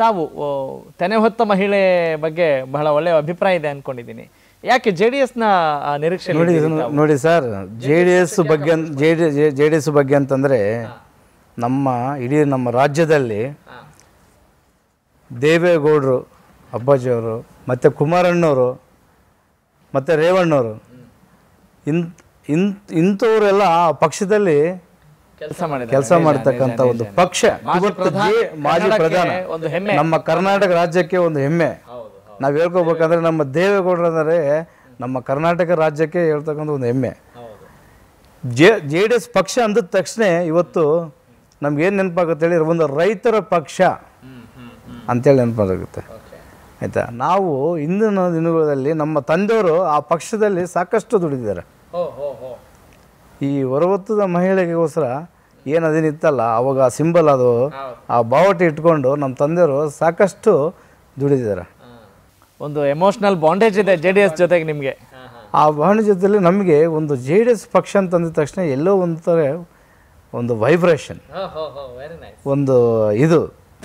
ತಾವು ಓ, ತೆನೆ ಹೊತ್ತ ಮಹಿಳೆ ಬಗ್ಗೆ ಬಹಳ ಒಳ್ಳೆಯ ಅಭಿಪ್ರಾಯ ಇದೆ ಅನ್ಕೊಂಡಿದ್ದೀನಿ ಯಾಕೆ ಜೆ ಡಿ ಎಸ್ನ ನಿರೀಕ್ಷೆ ನೋಡಿ ಇದನ್ನು- ನೋಡಿ ಸರ್ ಜೆ ಡಿ ಎಸ್ ಬಗ್ಗೆ J D J D S ಬಗ್ಗೆ ಅಂತಂದರೆ ನಮ್ಮ ಇಡೀ ನಮ್ಮ ರಾಜ್ಯದಲ್ಲಿ ದೇವೇಗೌಡರು ಅಪ್ಪಾಜಿಯವರು ಮತ್ತು ಕುಮಾರಣ್ಣವರು ಮತ್ತು ರೇವಣ್ಣವರು ಇಂತ್ ಇಂತ್ ಇಂಥವರೆಲ್ಲ ಆ ಪಕ್ಷದಲ್ಲಿ ಕೆಲಸ ಮಾಡಿದ್ದಾರೆ ಕೆಲಸ ಮಾಡ್ತಕ್ಕಂಥ ಒಂದು ಪಕ್ಷ ಇವತ್ತು ಜೆ- ಮಾಜಿ ಪ್ರಧಾನ ಒಂದು ಹೆಮ್ಮೆ ನಮ್ಮ ಕರ್ನಾಟಕ ರಾಜ್ಯಕ್ಕೆ ಒಂದು ಹೆಮ್ಮೆ ನಾವು ಹೇಳ್ಕೊಬೇಕಂದ್ರೆ ನಮ್ಮ ದೇವೇಗೌಡರು ಅಂದರೆ ನಮ್ಮ ಕರ್ನಾಟಕ ರಾಜ್ಯಕ್ಕೆ ಹೇಳ್ತಕ್ಕಂಥ ಒಂದು ಹೆಮ್ಮೆ ಜೆ ಜೆ ಡಿ ಎಸ್ ಪಕ್ಷ ಅಂದ ತಕ್ಷಣ ಇವತ್ತು ನಮ್ಗೇನು ನೆನಪಾಗುತ್ತೆ ಹೇಳಿ ಒಂದು ರೈತರ ಪಕ್ಷ ಅಂತೇಳಿ ನೆನಪಾಗುತ್ತೆ ಆಯಿತಾ ನಾವು ಇಂದಿನ ದಿನಗಳಲ್ಲಿ ನಮ್ಮ ತಂದೆಯವರು ಆ ಪಕ್ಷದಲ್ಲಿ ಸಾಕಷ್ಟು ದುಡಿದಿದ್ದಾರೆ ಈ ಹೊರವತ್ತದ ಮಹಿಳೆಗೋಸ್ಕರ ಏನು ಅದೇನಿತ್ತಲ್ಲ ಅವಾಗ ಆ ಸಿಂಬಲ್ ಅದು ಆ ಬಾವಟಿ ಇಟ್ಕೊಂಡು ನಮ್ಮ ತಂದೆಯವರು ಸಾಕಷ್ಟು ದುಡಿದಿದ್ದಾರೆ ಒಂದು ಎಮೋಷನಲ್ ಬಾಂಡೇಜ್ ಇದೆ ಜೆ ಡಿ ಎಸ್ ಜೊತೆಗೆ ನಿಮಗೆ ಆ ಬಾವಣಿ ಜೊತೆಲಿ ನಮಗೆ ಒಂದು ಜೆ ಡಿ ಎಸ್ ಪಕ್ಷ ಅಂತ ಅಂದಿದ ತಕ್ಷಣ ಎಲ್ಲೋ ಒಂದು ಥರ ಒಂದು ವೈಬ್ರೇಷನ್ ಒಂದು ಇದು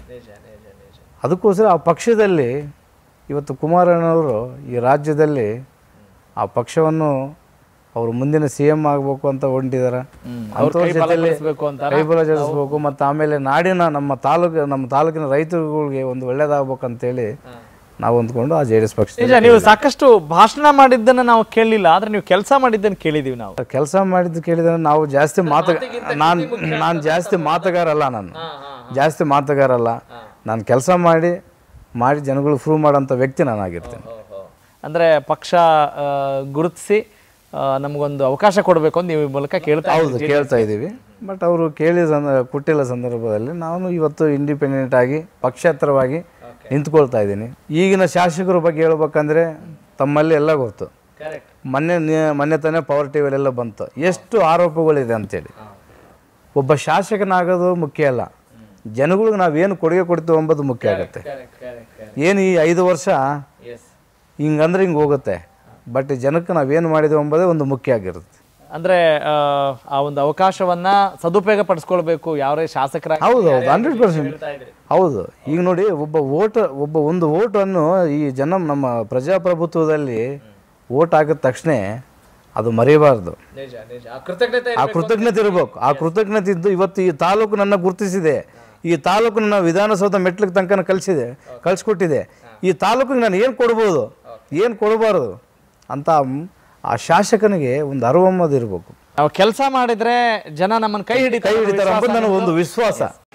ಅದಕ್ಕೋಸ್ಕರ ಆ ಪಕ್ಷದಲ್ಲಿ ಇವತ್ತು ಕುಮಾರಣ್ಣವರು ಈ ರಾಜ್ಯದಲ್ಲಿ ಆ ಪಕ್ಷವನ್ನು ಅವರು ಮುಂದಿನ ಸಿ ಎಂ ಆಗಬೇಕು ಅಂತ ಹೊಂಟಿದ್ದಾರೆ ಅಂಥವ್ರ ಜೊತೆಲಿ ಬಲಪಡಿಸ್ಬೇಕು ಅಂತ ಕೈಬಲ ಜಡಿಸ್ಬೇಕು ಮತ್ತು ಆಮೇಲೆ ನಾಡಿನ ನಮ್ಮ ತಾಲೂಕು ನಮ್ಮ ತಾಲೂಕಿನ ರೈತರುಗಳಿಗೆ ಒಂದು ಒಳ್ಳೇದಾಗಬೇಕಂತೇಳಿ ನಾವು ಅಂದ್ಕೊಂಡು ಆ ಜೆ ಡಿ ಎಸ್ ಪಕ್ಷ ನಿಜ ನೀವು ಸಾಕಷ್ಟು ಭಾಷಣ ಮಾಡಿದ್ದನ್ನ ನಾವು ಕೇಳಲಿಲ್ಲ ಆದ್ರೆ ನೀವು ಕೆಲಸ ಮಾಡಿದ್ದನ್ನು ಕೇಳಿದೀವಿ ನಾವು ಕೆಲಸ ಮಾಡಿದ್ದು ಕೇಳಿದ್ರೆ ನಾವು ಜಾಸ್ತಿ ಮಾತು ನಾನು ನಾನು ಜಾಸ್ತಿ ಮಾತುಗಾರ ಅಲ್ಲ ನಾನು ಜಾಸ್ತಿ ಮಾತುಗಾರ ಅಲ್ಲ ನಾನು ಕೆಲಸ ಮಾಡಿ ಮಾಡಿ ಜನಗಳಿಗೆ ಪ್ರೂವ್ ಮಾಡೋಂಥ ವ್ಯಕ್ತಿ ನಾನು ಆಗಿರ್ತೇನೆ ಅಂದ್ರೆ ಪಕ್ಷ ಗುರುತಿಸಿ ನಮಗೊಂದು ಅವಕಾಶ ಕೊಡಬೇಕು ಅಂತ ನೀವು ಈ ಮೂಲಕ ಕೇಳ್ತಾ ಹೌದು ಕೇಳ್ತಾ ಇದ್ದೀವಿ ಬಟ್ ಅವರು ಕೇಳಿ ಸಂದ ಕೊಟ್ಟಿಲ್ಲ ಸಂದರ್ಭದಲ್ಲಿ ನಾನು ಇವತ್ತು ಇಂಡಿಪೆಂಡೆಂಟ್ ಆಗಿ ಪಕ್ಷೇತರವಾಗಿ ನಿಂತ್ಕೊಳ್ತಾ ಇದ್ದೀನಿ ಈಗಿನ ಶಾಸಕರ ಬಗ್ಗೆ ಹೇಳ್ಬೇಕಂದ್ರೆ ತಮ್ಮಲ್ಲಿ ಎಲ್ಲ ಗೊತ್ತು ಮೊನ್ನೆ ನಿ- ಮೊನ್ನೆ ತಾನೇ ಪವರ್ ಟಿ ವಿಲೆಲ್ಲ ಬಂತು ಎಷ್ಟು ಆರೋಪಗಳಿದೆ ಅಂತೇಳಿ ಒಬ್ಬ ಶಾಸಕನಾಗೋದು ಮುಖ್ಯ ಅಲ್ಲ ಜನಗಳಿಗೆ ನಾವೇನು ಕೊಡುಗೆ ಕೊಡ್ತೀವಿ ಎಂಬುದು ಮುಖ್ಯ ಆಗುತ್ತೆ ಏನು ಈ ಐದು ವರ್ಷ ಹಿಂಗಂದ್ರೆ ಹಿಂಗೆ ಹೋಗುತ್ತೆ ಬಟ್ ಜನಕ್ಕೆ ನಾವೇನು ಮಾಡಿದ್ವಿ ಎಂಬುದೇ ಒಂದು ಮುಖ್ಯ ಆಗಿರುತ್ತೆ ಅಂದ್ರೆ ಆ, ಆ ಒಂದು ಅವಕಾಶವನ್ನ ಸದುಪಯೋಗ ಪಡಿಸ್ಕೊಳ್ಬೇಕು ಯಾರೇ ಶಾಸಕರ ಹೌದು ಹೌದು ಹಂಡ್ರೆಡ್ ಪರ್ಸೆಂಟ್ ಹೌದು ಈಗ ನೋಡಿ ಒಬ್ಬ ಓಟ್ ಒಬ್ಬ ಒಂದು ಓಟನ್ನು ಈ ಜನ ನಮ್ಮ ಪ್ರಜಾಪ್ರಭುತ್ವದಲ್ಲಿ ಓಟ್ ಹಾಕಿದ ತಕ್ಷಣ ಅದು ಮರಿಬಾರ್ದು ಆ ಕೃತಜ್ಞತೆ ಇರಬೇಕು ಆ ಕೃತಜ್ಞತೆ ಇದ್ದು ಇವತ್ತು ಈ ತಾಲೂಕು ನನ್ನ ಗುರುತಿಸಿದೆ ಈ ತಾಲೂಕು ನನ್ನ ವಿಧಾನಸೌಧ ಮೆಟ್ಲಿಗೆ ತನಕ ಕಳಿಸಿದೆ ಕಳಿಸ್ಕೊಟ್ಟಿದೆ ಈ ತಾಲೂಕಿಗೆ ನಾನು ಏನು ಕೊಡ್ಬೋದು ಏನು ಕೊಡಬಾರ್ದು ಅಂತ ಆ ಶಾಸಕನಿಗೆ ಒಂದು ಅರಿವಮ್ಮದು ಇರಬೇಕು ನಾವು ಕೆಲಸ ಮಾಡಿದ್ರೆ ಜನ ನಮ್ಮನ್ನ ಕೈ ಹಿಡಿತಾರೆ ಕೈ ಹಿಡಿತಾರೆ ಅಂಬುದು ನನಗೆ ಒಂದು ವಿಶ್ವಾಸ